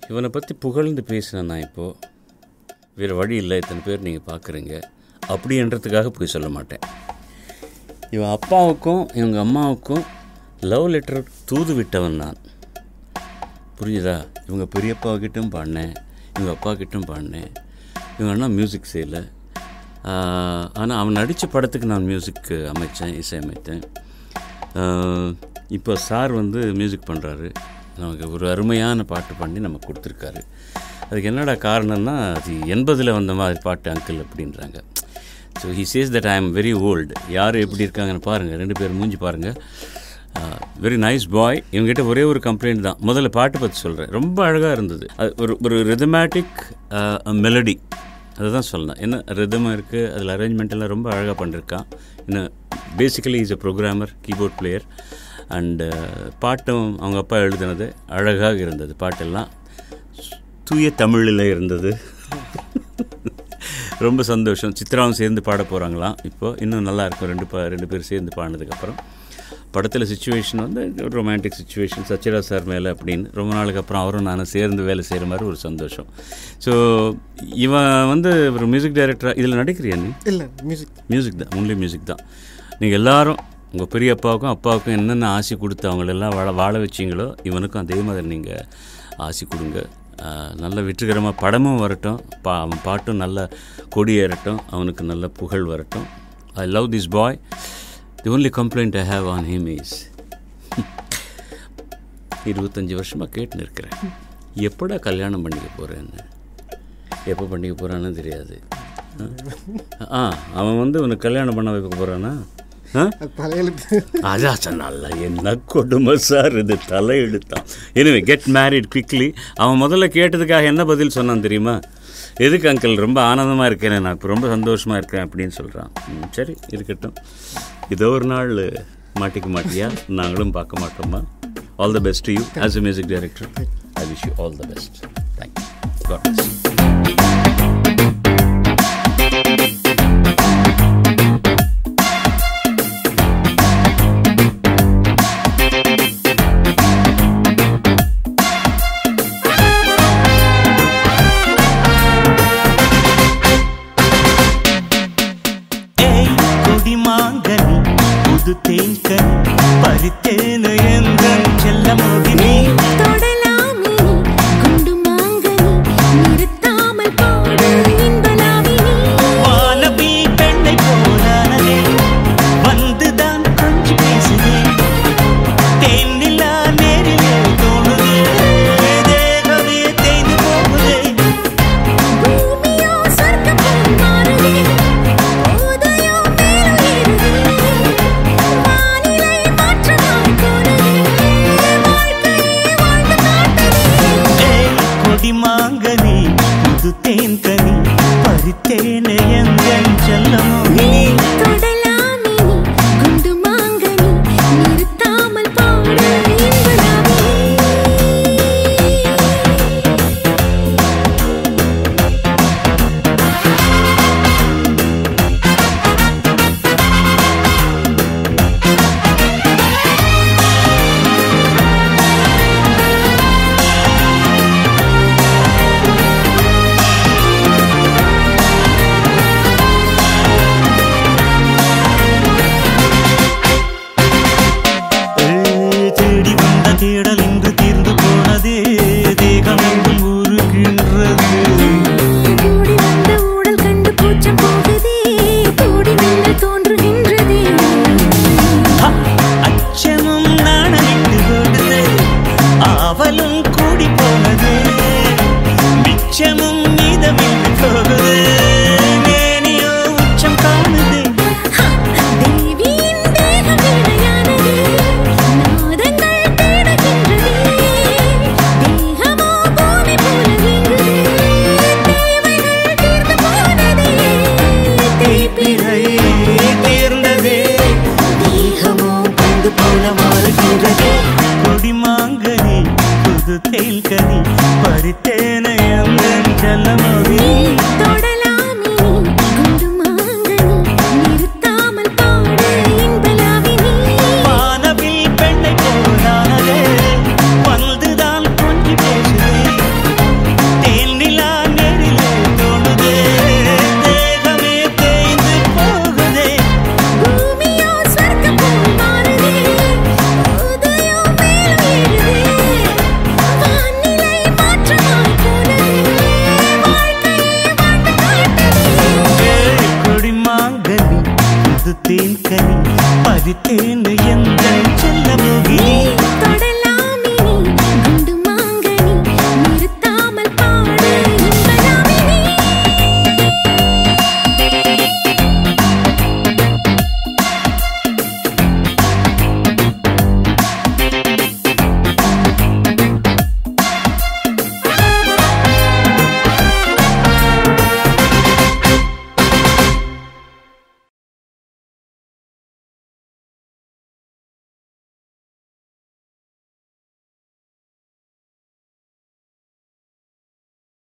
இவனை பற்றி புகழ்ந்து பேசினேன் நான் இப்போது வேறு வழி இல்லை இத்தனை பேர் நீங்கள் பார்க்குறீங்க அப்படின்றதுக்காக போய் சொல்ல மாட்டேன் இவன் அப்பாவுக்கும் இவங்க அம்மாவுக்கும் லவ் லெட்டர் தூது விட்டவன் நான் புரியுதா இவங்க பெரியப்பாக்கிட்டும் பாடினேன் இவங்க அப்பாக்கிட்டும் பாடினேன் இவங்க அண்ணா மியூசிக் செய்யலை ஆனால் அவன் நடித்த படத்துக்கு நான் மியூசிக் அமைச்சேன் இசை அமைத்தேன் இப்போ சார் வந்து மியூசிக் பண்ணுறாரு நமக்கு ஒரு அருமையான பாட்டு பண்ணி நமக்கு கொடுத்துருக்காரு அதுக்கு என்னடா காரணம்னா அது எண்பதில் வந்த மாதிரி பாட்டு அங்கிள் அப்படின்றாங்க so he says that I am very old யார் எப்படி இருக்காங்கன்னு பாருங்கள் ரெண்டு பேர் மூஞ்சி பாருங்கள் வெரி நைஸ் பாய் இவங்ககிட்ட ஒரே ஒரு கம்ப்ளைண்ட் தான் முதல்ல பாட்டு பற்றி சொல்கிறேன் ரொம்ப அழகாக இருந்தது அது ஒரு ஒரு ரிதமேட்டிக் மெலடி அதுதான் சொல்லலாம் என்ன ரிதமாக இருக்குது அதில் அரேஞ்ச்மெண்ட் எல்லாம் ரொம்ப அழகாக பண்ணிருக்கான் இன்னும் basically is a programmer keyboard player and பாட்டும் அவங்க அப்பா எழுதினது அழகாக இருந்தது பாட்டெல்லாம் தூய தமிழில் இருந்தது ரொம்ப சந்தோஷம் சித்ராவும் சேர்ந்து பாட போகிறாங்களாம் இப்போது இன்னும் நல்லா இருக்கும் ரெண்டு பா ரெண்டு பேர் சேர்ந்து பாடினதுக்கப்புறம் படத்தில் சுச்சுவேஷன் வந்து ரொமான்டிக் சுச்சுவேஷன் சச்சிரா சார் மேலே அப்படின்னு ரொம்ப நாளுக்கு அப்புறம் அவரும் நானும் சேர்ந்து வேலை செய்கிற மாதிரி ஒரு சந்தோஷம் ஸோ இவன் வந்து ஒரு மியூசிக் டைரக்டராக இதில் நடிக்கிறியா நீ இல்லை மியூசிக் மியூசிக் தான் ஒன்லி மியூசிக் தான் நீங்கள் எல்லாரும் உங்கள் பெரிய அப்பாவுக்கும் அப்பாவுக்கும் என்னென்ன ஆசை கொடுத்து அவங்களெல்லாம் வாழ வாழ வச்சிங்களோ இவனுக்கும் அதே மாதிரி நீங்கள் ஆசை கொடுங்க ஆஹ், நல்ல வெற்றிகரமாக படமும் வரட்டும் பா அவன் பாட்டும் நல்ல கொடியேறட்டும் அவனுக்கு நல்ல புகழ் வரட்டும் I love this boy the only complaint I have on him is இருபத்தஞ்சி வருஷமாக கேட்டுன்னு இருக்கிறேன் எப்படா கல்யாணம் பண்ணிக்க போகிறேன்னு எப்போ பண்ணிக்க போகிறான்னு தெரியாது ஆ அவன் வந்து உனக்கு கல்யாணம் பண்ண வைக்க போகிறானா ஆ அது தலையெழுத்து அதான் சொன்னால என்ன கொடுமை சார் இது தலையெடுத்தான் எனவே கெட் மேரிட் குவிக்லி அவன் முதல்ல கேட்டதுக்காக என்ன பதில் சொன்னான் தெரியுமா எதுக்கு அங்கிள் ரொம்ப ஆனந்தமாக இருக்கேன் நான் இப்போ ரொம்ப சந்தோஷமாக இருக்கேன் அப்படின்னு சொல்கிறான் ம், சரி இருக்கட்டும் இதோ ஒரு நாள் மாட்டிக்க மாட்டியா நாங்களும் பார்க்க மாட்டோமா all the best you as a music director I wish you all the best thank you God ஏய் கொடிமாங்கனி புது தேன்கனி பறித்தேனு எந்தன் செல்ல மோகினி தொடலாமே குண்டு மாங்கனி நிறுத்தாமல் பாடு இன்பலாவினி வானவி பெண்ணை போலானதே வந்துதான் கொஞ்சம் பேசுதே தேனிலா நேரிலே தோணுதே தேகமே தேய்ந்து போகுதே பூமியோ சொர்க்கம் போல் மாறுதே உதயோ மேலுயருதே வானிலை மாற்றமாய் தோணுதே வாழ்க்கையே வாழ்ந்து காட்டுதே ஏய் கொடிமாங்கனி புது தேன்கனி பறித்தேனு எந்தன் செல்ல மோகினி தொடலாமே குண்டு மாங்கனி நிறுத்தாமல் பாடு இன்பலாவினி ஏய், தேடி வந்த தேடல் இன்று தீர்ந்து போனதே தேகம் எங்கும் உருகின்றது கூடி வந்த ஊடல் கண்டு கூச்சம் போகுதே கூடி மெல்ல தோன்றுகின்றதே ஹ! அச்சமும் நாணமிட்டு ஓடுது ஆவலும் கூடி போனது மிச்சமும் மீதமின்றி போகுது மேனியோ உச்சம் காணுது தேவியின் தேகம் வீணையானதே நாதங்கள் தேடுகின்றதே தேகமோ பூமி போல வீங்குதே தேவைகள் தீர்ந்து போனதே தீப்பிழை தீர்ந்ததே தேகமோ பந்து போல மாறுகின்றதே கொடிமாங்கனி புது தேல்